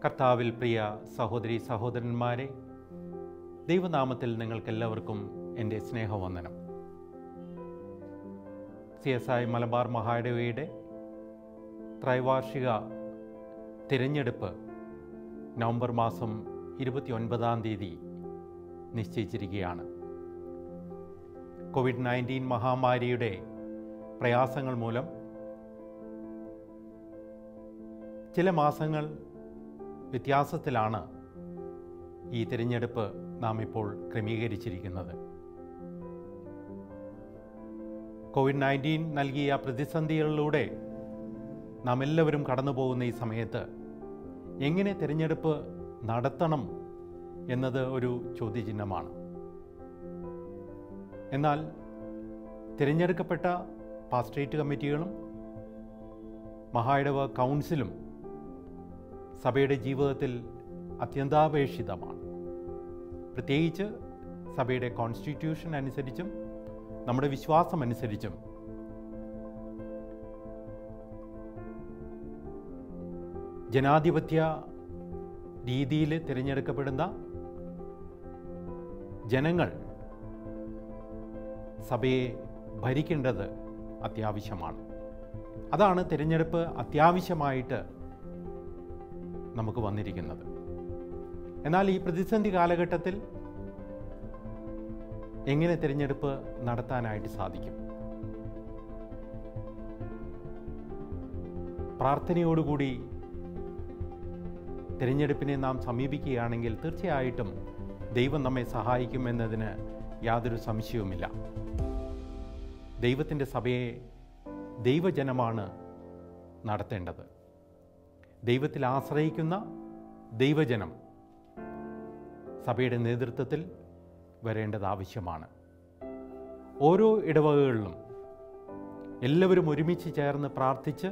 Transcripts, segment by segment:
കർത്താവിൽ പ്രിയ സഹോദരി സഹോദരന്മാരെ ദൈവനാമത്തിൽ നിങ്ങൾക്കെല്ലാവർക്കും എൻ്റെ സ്നേഹവന്ദനം സി എസ് ഐ മലബാർ മഹാഡവയുടെ ത്രൈവാർഷിക തിരഞ്ഞെടുപ്പ് നവംബർ മാസം ഇരുപത്തി ഒൻപതാം തീയതി നിശ്ചയിച്ചിരിക്കുകയാണ് കോവിഡ് നയൻറ്റീൻ മഹാമാരിയുടെ പ്രയാസങ്ങൾ മൂലം ചില മാസങ്ങൾ വ്യത്യാസത്തിലാണ് ഈ തിരഞ്ഞെടുപ്പ് നാം ഇപ്പോൾ ക്രമീകരിച്ചിരിക്കുന്നത് കോവിഡ് നയൻറ്റീൻ നൽകിയ പ്രതിസന്ധികളിലൂടെ നാം എല്ലാവരും കടന്നു പോകുന്ന ഈ സമയത്ത് എങ്ങനെ തിരഞ്ഞെടുപ്പ് നടത്തണം എന്നത് ഒരു ചോദ്യചിഹ്നമാണ് എന്നാൽ തിരഞ്ഞെടുക്കപ്പെട്ട പാസ്റ്റേറ്റ് കമ്മിറ്റികളും മഹായിടവ കൗൺസിലും സഭയുടെ ജീവിതത്തിൽ അത്യന്താപേക്ഷിതമാണ് പ്രത്യേകിച്ച് സഭയുടെ കോൺസ്റ്റിറ്റ്യൂഷൻ അനുസരിച്ചും നമ്മുടെ വിശ്വാസം അനുസരിച്ചും ജനാധിപത്യ രീതിയിൽ തിരഞ്ഞെടുക്കപ്പെടുന്ന ജനങ്ങൾ സഭയെ ഭരിക്കേണ്ടത് അത്യാവശ്യമാണ് അതാണ് തിരഞ്ഞെടുപ്പ് അത്യാവശ്യമായിട്ട് നമുക്ക് വന്നിരിക്കുന്നത് എന്നാൽ ഈ പ്രതിസന്ധി കാലഘട്ടത്തിൽ എങ്ങനെ തിരഞ്ഞെടുപ്പ് നടത്താനായിട്ട് സാധിക്കും പ്രാർത്ഥനയോടുകൂടി തിരഞ്ഞെടുപ്പിനെ നാം സമീപിക്കുകയാണെങ്കിൽ തീർച്ചയായിട്ടും ദൈവം നമ്മെ സഹായിക്കുമെന്നതിന് യാതൊരു സംശയവുമില്ല ദൈവത്തിൻ്റെ സഭയെ ദൈവജനമാണ് നടത്തേണ്ടത് ദൈവത്തിൽ ആശ്രയിക്കുന്ന ദൈവജനം സഭയുടെ നേതൃത്വത്തിൽ വരേണ്ടത് ആവശ്യമാണ് ഓരോ ഇടവകകളിലും എല്ലാവരും ഒരുമിച്ച് ചേർന്ന് പ്രാർത്ഥിച്ച്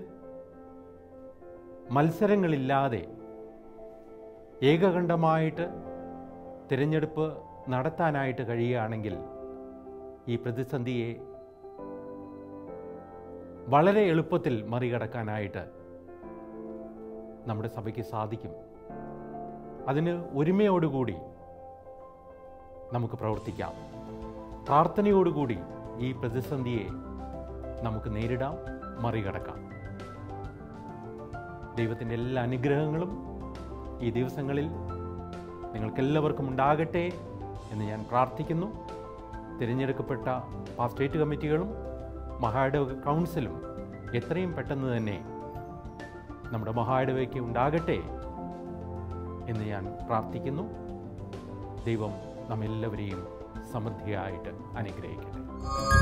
മത്സരങ്ങളില്ലാതെ ഏകകണ്ഠമായിട്ട് തിരഞ്ഞെടുപ്പ് നടത്താനായിട്ട് കഴിയുകയാണെങ്കിൽ ഈ പ്രതിസന്ധിയെ വളരെ എളുപ്പത്തിൽ മറികടക്കാനായിട്ട് നമ്മുടെ സഭയ്ക്ക് സാധിക്കും അതിന് ഒരുമയോടുകൂടി നമുക്ക് പ്രവർത്തിക്കാം പ്രാർത്ഥനയോടുകൂടി ഈ പ്രതിസന്ധിയെ നമുക്ക് നേരിടാം മറികടക്കാം ദൈവത്തിൻ്റെ എല്ലാ അനുഗ്രഹങ്ങളും ഈ ദിവസങ്ങളിൽ നിങ്ങൾക്കെല്ലാവർക്കും ഉണ്ടാകട്ടെ എന്ന് ഞാൻ പ്രാർത്ഥിക്കുന്നു തിരഞ്ഞെടുക്കപ്പെട്ട പാസ്റ്റേറ്റ് കമ്മിറ്റികളും മഹായിടവ കൗൺസിലും എത്രയും പെട്ടെന്ന് തന്നെ നമ്മുടെ മഹായിടവയ്ക്ക് ഉണ്ടാകട്ടെ എന്ന് ഞാൻ പ്രാർത്ഥിക്കുന്നു ദൈവം നമ്മെല്ലാവരെയും സമൃദ്ധിയായിട്ട് അനുഗ്രഹിക്കട്ടെ